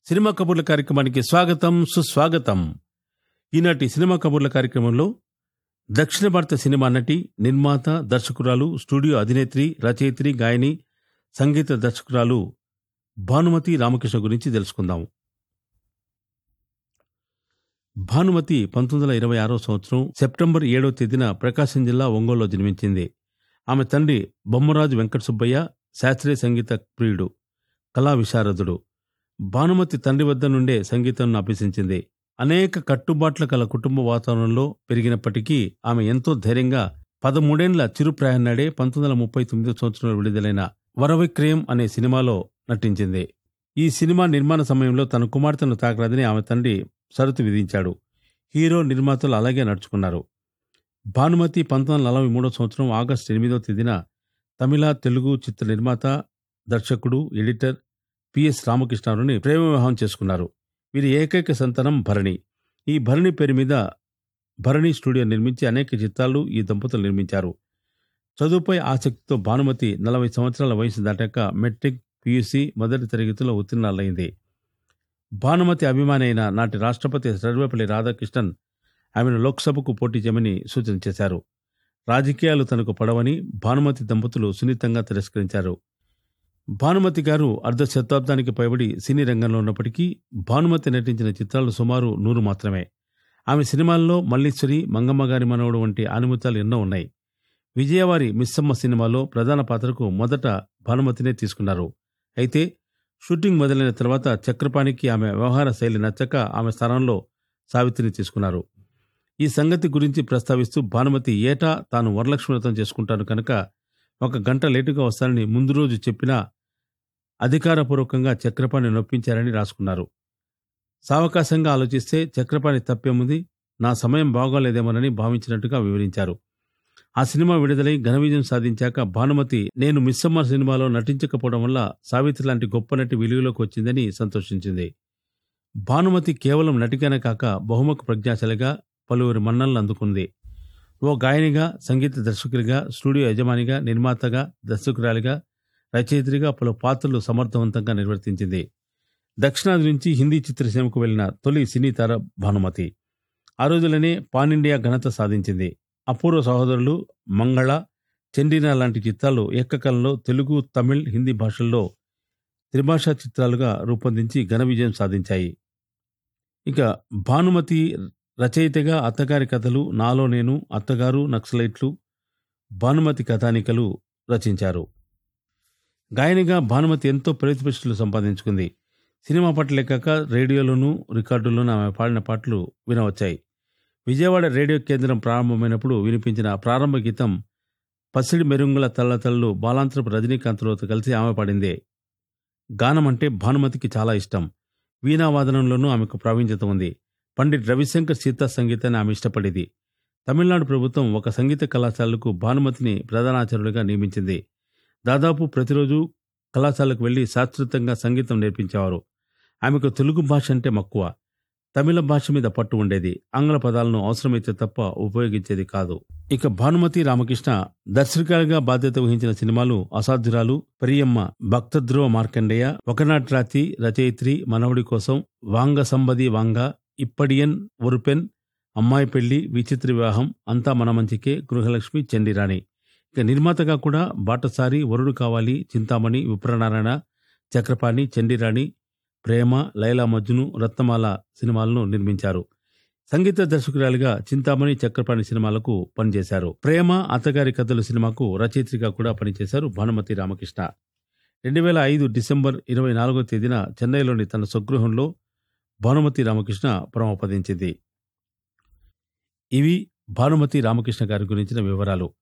cinema కబుర్ల కార్యక్రమానికి స్వాగతం సుస్వాగతం ఈనాటి సినిమా కబుర్ల కార్యక్రమంలో దక్షిణ భారత సినిమా నటి నిర్మాత దర్శకురాలు స్టూడియో అధినేత్రి రచయిత్రి గాయని సంగీత దర్శకురాలు భానుమతి రామకృష్ణ గురించి తెలుసుకుందాం భానుమతి పంతొమ్మిది వందల ఇరవై ఆరో సంవత్సరం సెప్టెంబర్ ఏడవ తేదీన ప్రకాశం జిల్లా ఒంగోలులో జన్మించింది ఆమె తండ్రి బొమ్మరాజు వెంకట సుబ్బయ్య శాస్త్రీయ సంగీత ప్రియుడు కళా విశారదుడు భానుమతి తండ్రి వద్ద నుండే సంగీతం అభ్యసించింది అనేక కట్టుబాట్ల కల కుటుంబ వాతావరణంలో పెరిగినప్పటికీ ఆమె ఎంతో ధైర్యంగా పదమూడేండ్ల చిరు ప్రయాణాడే పంతొమ్మిది వందల ముప్పై తొమ్మిదో సంవత్సరంలో విడుదలైన వరవిక్రయం అనే సినిమాలో నటించింది ఈ సినిమా నిర్మాణ సమయంలో తన కుమార్తెను తాకరాదని ఆమె తండ్రి షరతు విధించాడు హీరో నిర్మాతలు అలాగే నడుచుకున్నారు భానుమతి పంతొమ్మిది వందల నలభై మూడో సంవత్సరం ఆగస్టు ఎనిమిదో తేదీన తమిళ తెలుగు చిత్ర నిర్మాత దర్శకుడు ఎడిటర్ పిఎస్ రామకృష్ణారావుని ప్రేమ వివాహం చేసుకున్నారు వీరి ఏకైక సంతానం భరణి ఈ భరణి పేరు మీద భరణి స్టూడియో నిర్మించి అనేక చిత్రాలు ఈ దంపతులు నిర్మించారు చదువుపై ఆసక్తితో భానుమతి నలభై సంవత్సరాల వయసు దాటాక మెట్రిక్ పియుసి మొదటి తరగతిలో ఉత్తీర్ణాలైంది భానుమతి అభిమాని అయిన నాటి రాష్ట్రపతి సర్వేపల్లి రాధాకృష్ణన్ ఆమెను లోక్సభకు పోటీ చేయమని సూచన చేశారు రాజకీయాలు తనకు పడవని భానుమతి దంపతులు సున్నితంగా తిరస్కరించారు భానుమతి గారు అర్ధ శతాబ్దానికి పైబడి సినీ రంగంలో ఉన్నప్పటికీ భానుమతి నటించిన చిత్రాలు సుమారు నూరు మాత్రమే ఆమె సినిమాల్లో మల్లీశ్వరి మంగమ్మ గారి మనవడు వంటి ఆనిముత్యాలు ఎన్నో ఉన్నాయి విజయవారి మిస్సమ్మ సినిమాలో ప్రధాన పాత్రకు మొదట భానుమతినే తీసుకున్నారు అయితే షూటింగ్ మొదలైన తర్వాత చక్రపాణికి ఆమె వ్యవహార శైలి నచ్చక ఆమె స్థానంలో సావిత్రిని తీసుకున్నారు ఈ సంగతి గురించి ప్రస్తావిస్తూ భానుమతి ఏటా తాను వరలక్ష్మి వ్రతం చేసుకుంటాను కనుక ఒక గంట లేటుగా వస్తానని ముందు రోజు చెప్పినా అధికారపూర్వకంగా చక్రపాణి నొప్పించారని రాసుకున్నారు సావకాశంగా ఆలోచిస్తే చక్రపాణి తప్పేముంది నా సమయం బాగోలేదేమోనని భావించినట్టుగా వివరించారు ఆ సినిమా విడుదలై ఘన విజయం సాధించాక భానుమతి నేను మిస్సమ్మ సినిమాలో నటించకపోవడం వల్ల సావిత్రి లాంటి గొప్ప నటి వెలుగులోకి వచ్చిందని సంతోషించింది భానుమతి కేవలం నటిగానే కాక బహుముఖ ప్రజ్ఞాశాలిగా పలువురి మన్నలను అందుకుంది ఓ గాయనిగా సంగీత దర్శకుడిగా స్టూడియో యజమానిగా నిర్మాతగా దర్శకురాలిగా రచయిత్రిగా పలు పాత్రలు సమర్థవంతంగా నిర్వర్తించింది దక్షిణాది నుంచి హిందీ చిత్రసీమకు వెళ్లిన తొలి సినీ తార భానుమతి ఆ రోజులనే పాన్ ఇండియా ఘనత సాధించింది అపూర్వ సహోదరులు మంగళ చండీనా లాంటి చిత్రాలు ఏకకాలంలో తెలుగు తమిళ్ హిందీ భాషల్లో త్రిభాషా చిత్రాలుగా రూపొందించి ఘన విజయం సాధించాయి ఇక భానుమతి రచయితగా అత్తగారి కథలు నాలో నేను అత్తగారు నక్సలైట్లు భానుమతి కథానికలు రచించారు గాయనిగా భానుమతి ఎంతో ప్రతిపక్షలు సంపాదించుకుంది సినిమా పాటలే కాక రేడియోలోనూ రికార్డుల్లోనూ ఆమె పాడిన పాటలు వినవచ్చాయి విజయవాడ రేడియో కేంద్రం ప్రారంభమైనప్పుడు వినిపించిన ప్రారంభ గీతం పసిడి మెరుంగుల తల్లతల్లు బాలాంతరపు రజనీకాంత్లతో కలిసి ఆమె పాడిందే గానం అంటే భానుమతికి చాలా ఇష్టం వీణావాదనంలోనూ ఆమెకు ప్రావీణ్యత ఉంది పండిట్ రవిశంకర్ సీతా సంగీతాన్ని ఆమె ఇష్టపడేది తమిళనాడు ప్రభుత్వం ఒక సంగీత కళాశాలకు భానుమతిని ప్రధానాచార్యుడిగా నియమించింది దాదాపు ప్రతిరోజు కళాశాలకు వెళ్లి శాస్త్రీతంగా సంగీతం నేర్పించేవారు ఆమెకు తెలుగు భాష అంటే మక్కువ తమిళ భాష మీద పట్టు ఉండేది ఆంగ్ల పదాలను అవసరమైతే తప్ప ఉపయోగించేది కాదు ఇక భానుమతి రామకృష్ణ దర్శకురాలిగా బాధ్యత వహించిన సినిమాలు అసాధ్యురాలు ప్రియమ్మ భక్తధ్రువ మార్కండేయ ఒకనాటి రాతి రచయిత్రి మనవడి కోసం వాంగ సంబది వాంగ ఇప్పడియన్ ఒరుపెన్ అమ్మాయి పెళ్లి విచిత్ర వివాహం అంతా మన మంచికే గృహలక్ష్మి చండిరాణి ఇక నిర్మాతగా కూడా బాటసారి వరుడు కావాలి చింతామణి విప్రనారాయణ చక్రపాణి చండిరాణి ప్రేమ లైలా మజ్ను రత్నమాల సినిమాలను నిర్మించారు సంగీత దర్శకురాలిగా చింతామణి చక్రపాణి సినిమాలకు పనిచేశారు ప్రేమ అత్తగారి కథలు సినిమాకు రచయిత్రిగా కూడా పనిచేశారు భానుమతి రామకృష్ణ రెండు వేల ఐదు డిసెంబర్ ఇరవై నాలుగో తేదీన చెన్నైలోని తన స్వగృహంలో భానుమతి రామకృష్ణ పరమపదించింది ఇవి భానుమతి రామకృష్ణ గారి గురించిన వివరాలు